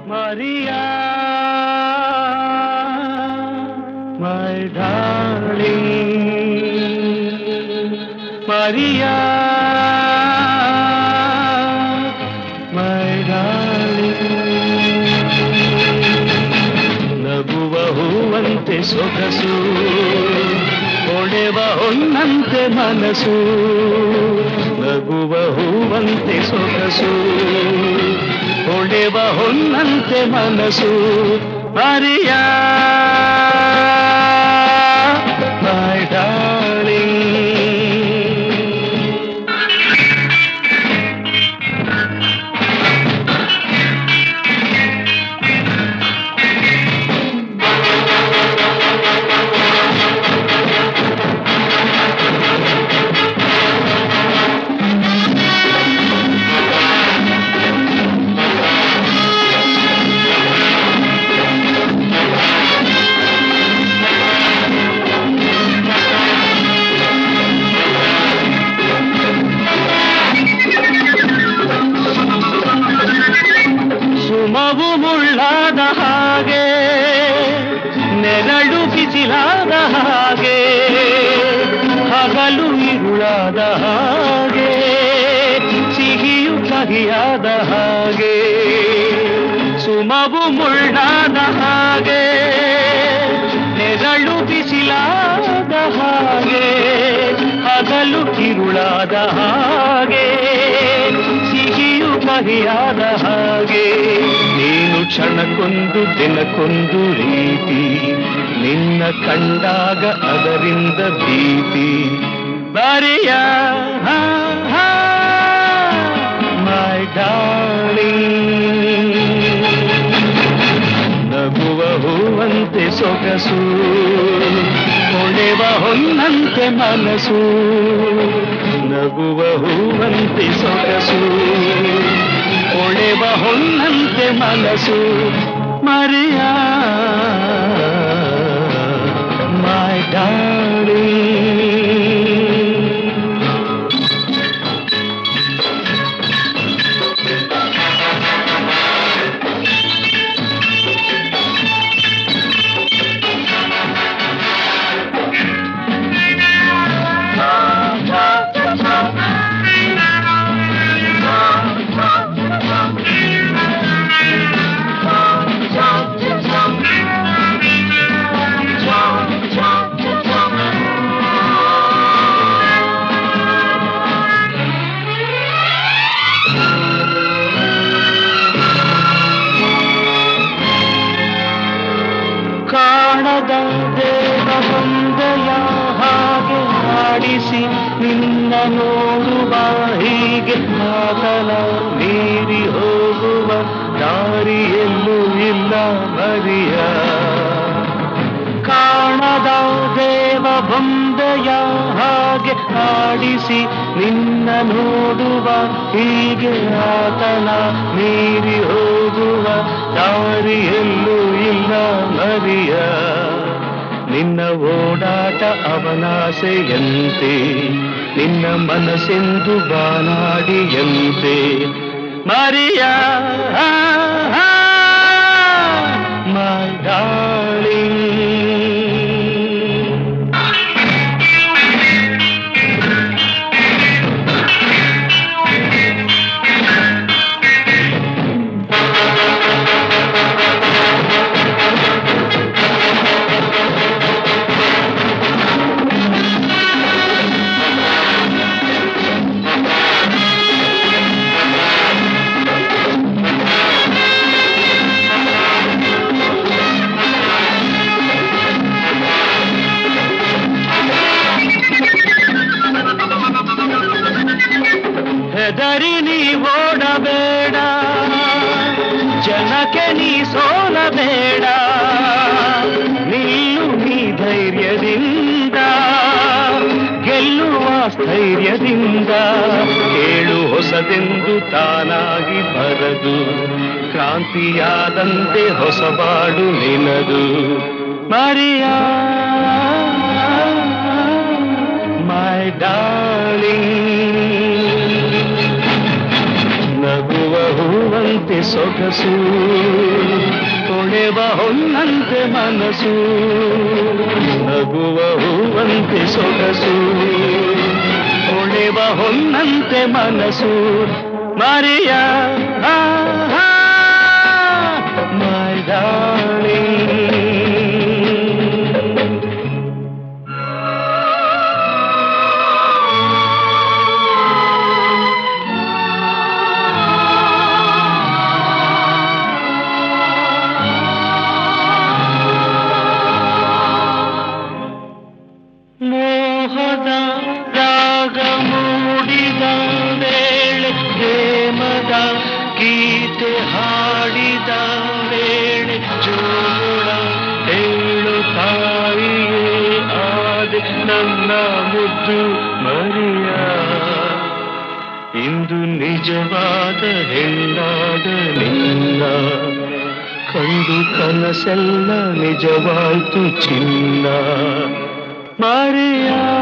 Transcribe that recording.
Maria, my darling, Maria, my darling. ನಗುವ ಹೂವಂತೆ ಸೊಗಸು ಹೊಡೆವ ಹೊನ್ನಂತೆ ಮನಸ್ಸು ನಗುವ ಹೂವಂತೆ ಸೊಗಸು ಹೊಡೆವ ಹೊನ್ನಂತೆ ಮನಸ್ಸು ಮರಿಯ ಮೈ ಡಾರ್ಲಿಂಗ್ ಸುಮವು ಮುಳ್ಳಾದ ಹಾಗೆ ನೆರಳು ಬಿಸಿಲಾದ ಹಾಗೆ ಹಗಲು ಇರುಳಾದ ಹಾಗೆ ಸಿಹಿಯು ಕಹಿಯಾದ ಹಾಗೆ ಸುಮವು ಮುಳ್ಳಾದ ಹಾಗೆ ನೆರಳು ಬಿಸಿಲಾದ ಹಾಗೆ ಹಗಲು ಕಿರುಳಾದ ಹಾಗೆ ಸಿಹಿಯು ಕಹಿಯಾದ ಹಾಗೆ ನೀನು ಕ್ಷಣಕ್ಕೊಂದು ದಿನಕ್ಕೊಂದು ರೀತಿ ನಿನ್ನ ಕಂಡಾಗ ಅದರಿಂದ ಭೀತಿ ಬರಿಯ ಮೈ ಡಾರ್ಲಿಂಗ್ ನಗುವ ಹೂವಂತೆ ಸೊಗಸು ಹೊಳೆವ ಹೊನ್ನಂತೆ ಮನಸ್ಸು ನಗುವ ಹೂವಂತೆ ಸೊಗಸು ಹೊಳೆವ ಹೊನ್ನಂತೆ ಮನಸ್ಸು ಮರೆಯ ಮೈ ಡಾರ್ಲಿಂಗ್ ಕಾಣದ ದೇವ ಬಂದೆಯ ಹಾಗೆ ಆಡಿಸಿ ನಿನ್ನ ನೋಡುವ ಹೀಗೆ ಆಗಲ ಮೀರಿ ಹೋಗುವ ದಾರಿಯಲ್ಲೂ ಇಲ್ಲ ಮರಿಯ ಕಾಣದ ದೇವ ಬಂದೆಯ ಹಾಗೆ ಆಡಿಸಿ ನಿನ್ನ ನೋಡುವ ಹೀಗೆ ಆತನ ಮೀರಿ ಹೋಗುವ ದಾರಿಯಲ್ಲೂ ಇಲ್ಲ ಮರಿಯ ನಿನ್ನ ಓಡಾಟ ಅವನಾಸೆಯಂತೆ ನಿನ್ನ ಮನಸ್ಸೆಂದು ಬಾನಾಡಿಯಂತೆ ಮರಿಯ ಮೈ ಡಾರ್ಲಿಂಗ್ ಹೆದರಿ ನೀ ಓಡಬೇಡ ಜನಕ್ಕೆ ನೀ ಸೋಲಬೇಡ ನಿಲ್ಲು ನೀ ಧೈರ್ಯದಿಂದ ಗೆಲ್ಲುವ ಸ್ಥೈರ್ಯದಿಂದ ಕೇಳು ಹೊಸದೆಂದು ತಾನಾಗಿ ಬರದು ಕ್ರಾಂತಿಯಾದಂತೆ ಹೊಸಬಾಡು ನಿನದು ಮರಿಯ ಮೈ ಡಾರ್ಲಿಂಗ್ ನಗುವ ಹೂವಂತೆ ಸೊಗಸು ತೊಳೆವ ಹೊನ್ನಂತೆ ಮನಸ್ಸು ನಗುವ ಹೂವಂತೆ ಸೊಗಸು ತೊಳೆವ ಹೊನ್ನಂತೆ ಮನಸ್ಸು ಮರಿಯ ಮೈ ಡಾರ್ಲಿಂಗ್ ಮೋಹದ ರಾಗ ಮೂಡಿದ ವೇಳೆ ಪ್ರೇಮದ ಗೀತೆ ಹಾಡಿದ ವೇಳೆ ಜೋಳ ಹೇಳು ತಾಯಿಯೇ ಆದೆ ನನ್ನ ಮುದ್ದು ಮರಿಯ ಇಂದು ನಿಜವಾದ ಹೆಣ್ಣಾದ ನಿನ್ನ ಕಂಡು ಕನಸೆಲ್ಲ ನಿಜವಾಯ್ತು ಚಿನ್ನ ಮರಿಯಾ